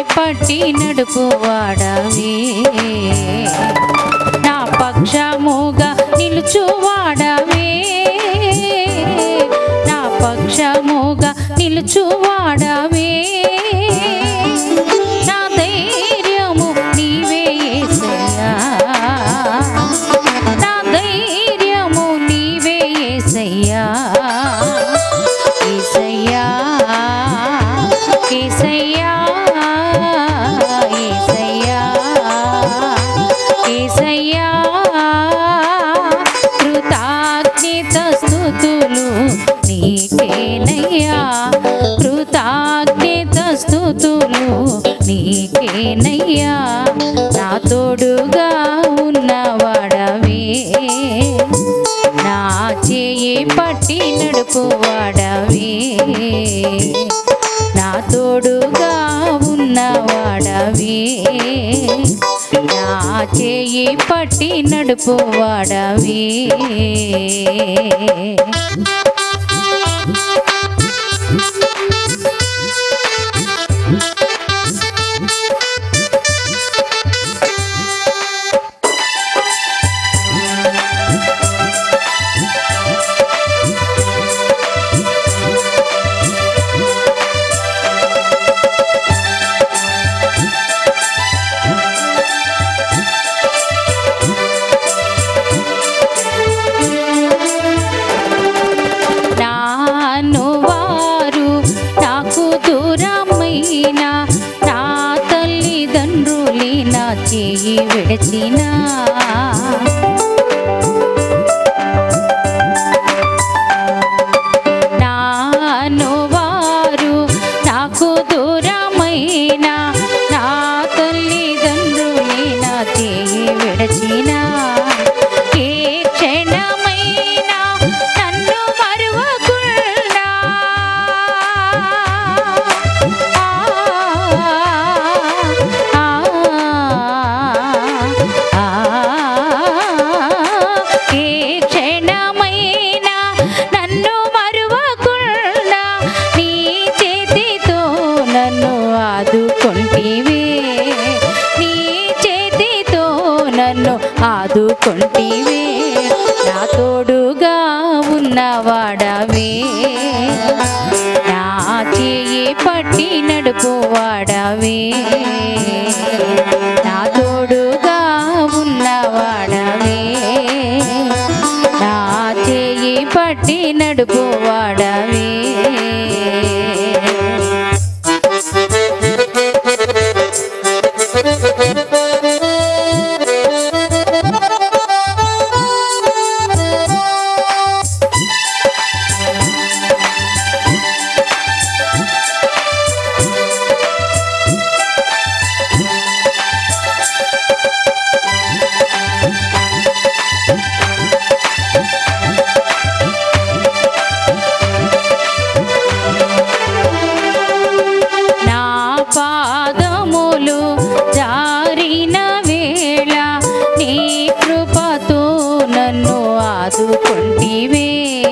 పట్టి నడుపువాడవే నా పక్షముగా నిలుచువాడవే నా పక్షముగా నిలుచువాడవే నా ధైర్యము నీవే యేసయ్యా నా ధైర్యము నీవే యేసయ్యా యేసయ్యా యేసయ్యా యేసయ్యా యేసయ్యా కృతజ్ఞత స్థుతులు నీకేనయ్యా కృతజ్ఞత స్థుతులు నీకేనయ్యా నా తోడుగా ఉన్నవాడవే నా చేయి పట్టి నడుపువాడవే నా తోడుగా ఉన్నవాడవే నా చేయి పట్టి నడుపువాడవే నాను వారు నాకు దూరమైన నా తల్లిదండ్రులి నా చేయి విడచిన నాను వారు నాకు దూరమైన నా తల్లిదండ్రులి నా చేయి విడచిన ఏ క్షణమైనా నన్ను మరువకుండా ఆ, ఆ, ఏ క్షణమైనా నన్ను మరువకుండా నీ చేతితో నన్ను ఆదుకొంటివే నీ చేతితో నన్ను ఆదుకొంటివే నా తోడుగా ఉన్నవాడవే నా చేయి పట్టి నడుపువాడవే నా తోడుగా ఉన్నవాడవే నా చేయి పట్టి నడుపువాడవే నా పాదములు జారిన వేళ నీ కృపతో నన్ను ఆదుకొంటివే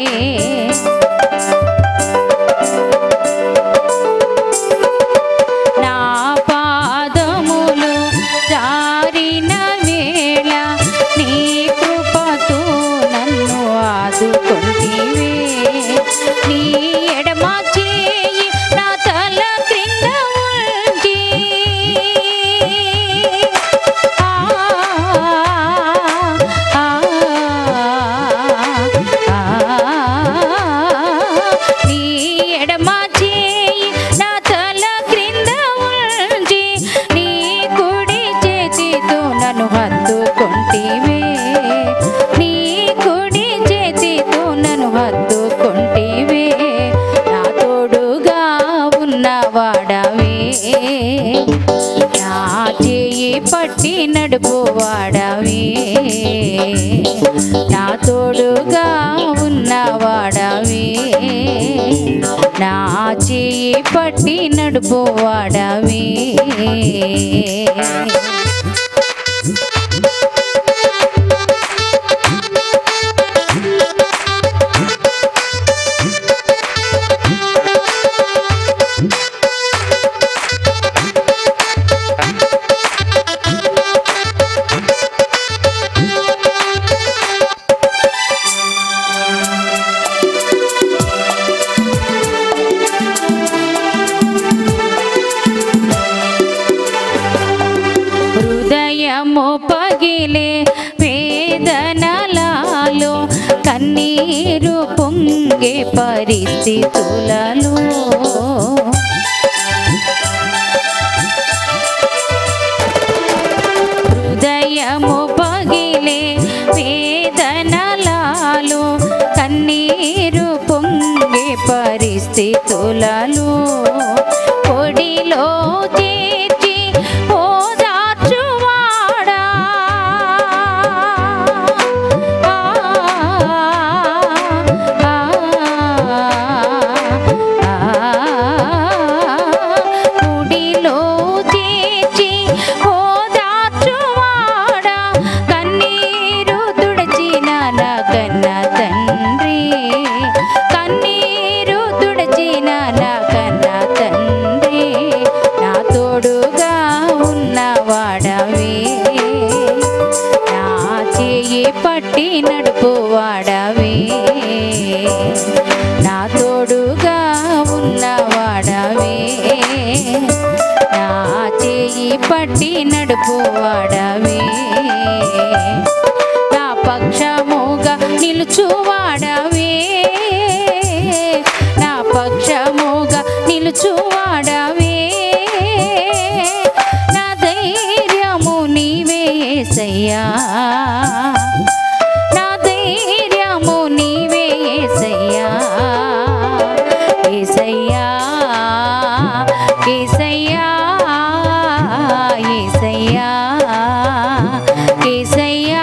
నా పాదములు జారిన వేళ నీ కృపతో నన్ను ఆదుకొంటివే నీ ఎడమ చేయి నా తల క్రింద ఉంచి ఆ, ఆ, ఆ, నీ ఎడమ చేయి నా తల క్రింద ఉంచి నీ కుడి చేతితో నన్ను హత్తుకొంటివే నీ కుడి చేతితో నన్ను హత్తుకొంటివే నా తోడుగా ఉన్నవాడవే నా చేయి పట్టి నడుపువాడవే నా తోడుగా ఉన్నవాడవే నా చేయి పట్టి నడుపువాడవే కన్నీరు పొంగే పరిస్థితులలో హృదయము పగిలే వేదనలాలు కన్నీరు పొంగే పరిస్థితులలో పొడిలో చేర్చి ఓదార్చువాడా ఆ, ఆ, ఆ, గుడిలో చేర్చి ఓదార్చువాడా కన్నీరు తుడచిన నా కన్న తండ్రి కన్నీరు తుడచిన నా కన్న తండ్రి నా తోడుగా ఉన్నవాడవే నా చేయి పట్టి నడుపువాడవే నా తోడుగా ఉన్నవాడవే నా చేయి పట్టి నడుపువాడవే నా పక్షముగా నిలుచువాడవే నా పక్షముగా నిలుచువాడవే నా ధైర్యము నీవే యేసయ్యా నా ధైర్యము నీవే యేసయ్యా యేసయ్యా యేసయ్యా యేసయ్యా యేసయ్యా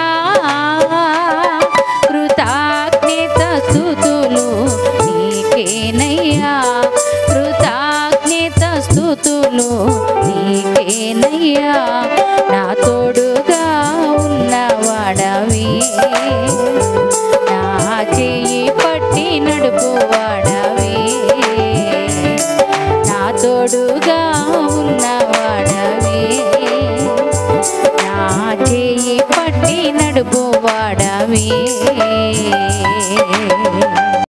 కృతజ్ఞత స్థుతులు నీకేనయ్యా కృతజ్ఞత స్థుతులు నీకేనయ్యా నా తోడుగా ఉన్నవాడవి నా చేయి పట్టి నడుపువాడవి నా తోడుగా ఉన్నవాడవి నా చేయి పట్టి నడుపువాడవి